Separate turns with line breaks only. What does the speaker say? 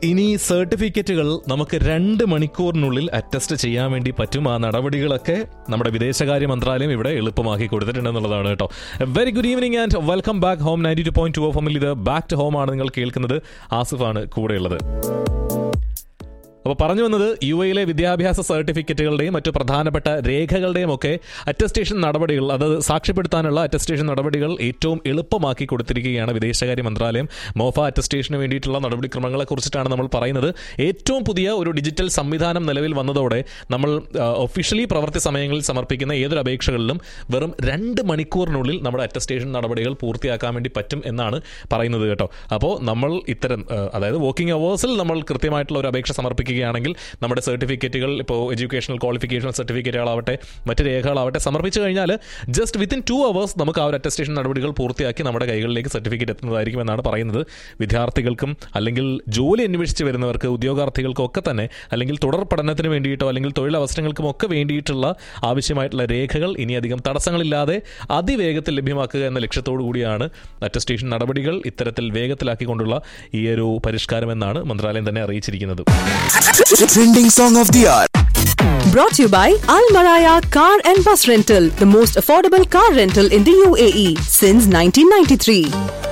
ഇനി സർട്ടിഫിക്കറ്റുകൾ നമുക്ക് രണ്ട് മണിക്കൂറിനുള്ളിൽ അറ്റസ്റ്റ് ചെയ്യാൻ വേണ്ടി പറ്റും ആ നടപടികളൊക്കെ നമ്മുടെ വിദേശകാര്യ മന്ത്രാലയം ഇവിടെ എളുപ്പമാക്കി കൊടുത്തിട്ടുണ്ടെന്നുള്ളതാണ് കേട്ടോ very good evening and welcome back home ninety two point two of ഇത് ബാക്ക് ടു ഹോം ആണ് നിങ്ങൾ കേൾക്കുന്നത് ആസിഫാണ് കൂടെയുള്ളത് അപ്പോൾ പറഞ്ഞു വന്നത് യു എയിലെ വിദ്യാഭ്യാസ സർട്ടിഫിക്കറ്റുകളുടെയും മറ്റു പ്രധാനപ്പെട്ട രേഖകളുടെയും ഒക്കെ അറ്റസ്റ്റേഷൻ നടപടികൾ അത് സാക്ഷ്യപ്പെടുത്താനുള്ള അറ്റസ്റ്റേഷൻ നടപടികൾ ഏറ്റവും എളുപ്പമാക്കി കൊടുത്തിരിക്കുകയാണ് വിദേശകാര്യ മന്ത്രാലയം മോഫ അറ്റസ്റ്റേഷന് വേണ്ടിയിട്ടുള്ള നടപടിക്രമങ്ങളെ കുറിച്ചിട്ടാണ് നമ്മൾ പറയുന്നത് ഏറ്റവും പുതിയ ഒരു ഡിജിറ്റൽ സംവിധാനം നിലവിൽ വന്നതോടെ നമ്മൾ ഒഫീഷ്യലി പ്രവൃത്തി സമയങ്ങളിൽ സമർപ്പിക്കുന്ന ഏതൊരു അപേക്ഷകളിലും വെറും രണ്ട് മണിക്കൂറിനുള്ളിൽ നമ്മുടെ അറ്റസ്റ്റേഷൻ നടപടികൾ പൂർത്തിയാക്കാൻ വേണ്ടി പറ്റും എന്നാണ് പറയുന്നത് കേട്ടോ അപ്പോൾ നമ്മൾ ഇത്തരം ആ, അതായത് വർക്കിംഗ് അവേഴ്സിൽ നമ്മൾ കൃത്യമായിട്ടുള്ള ഒരു അപേക്ഷ സമർപ്പിക്കുകയാണെങ്കിൽ നമ്മുടെ സർട്ടിഫിക്കറ്റുകൾ ഇപ്പോൾ എഡ്യൂക്കേഷണൽ ക്വാളിഫിക്കേഷൻ സർട്ടിഫിക്കറ്റുകളാവട്ടെ മറ്റ് രേഖകളാവട്ടെ സമർപ്പിച്ചു കഴിഞ്ഞാൽ ജസ്റ്റ് വിത്തിൻ ടു അവേഴ്സ് നമുക്ക് ആ ഒരു അറ്റസ്റ്റേഷൻ നടപടികൾ പൂർത്തിയാക്കി നമ്മുടെ കൈകളിലേക്ക് സർട്ടിഫിക്കറ്റ് എത്തുന്നതായിരിക്കും എന്നാണ് പറയുന്നത് വിദ്യാർത്ഥികൾക്കും അല്ലെങ്കിൽ ജോലി അന്വേഷിച്ച് വരുന്നവർക്ക് ഉദ്യോഗാർത്ഥികൾക്കും ഒക്കെ തന്നെ അല്ലെങ്കിൽ തുടർ പഠനത്തിന് വേണ്ടിയിട്ടോ അല്ലെങ്കിൽ തൊഴിലവസരങ്ങൾക്കും ഒക്കെ വേണ്ടിയിട്ടുള്ള ആവശ്യമായിട്ടുള്ള രേഖകൾ ഇനിയധികം തടസ്സങ്ങളില്ലാതെ അതിവേഗത്തിൽ ലഭ്യമാക്കുക എന്ന ലക്ഷ്യത്തോടു കൂടിയാണ് അറ്റസ്റ്റേഷൻ നടപടികൾ ഇത്തരത്തിൽ വേഗത്തിലാക്കിക്കൊണ്ടുള്ള ഈ ഒരു പരിഷ്കാരം എന്നാണ് മന്ത്രാലയം തന്നെ അറിയിച്ചിരിക്കുന്നത്
Trending song of the hour.
Brought to you by Al Maraya Car and Bus Rental, the most affordable car rental in the UAE since 1993.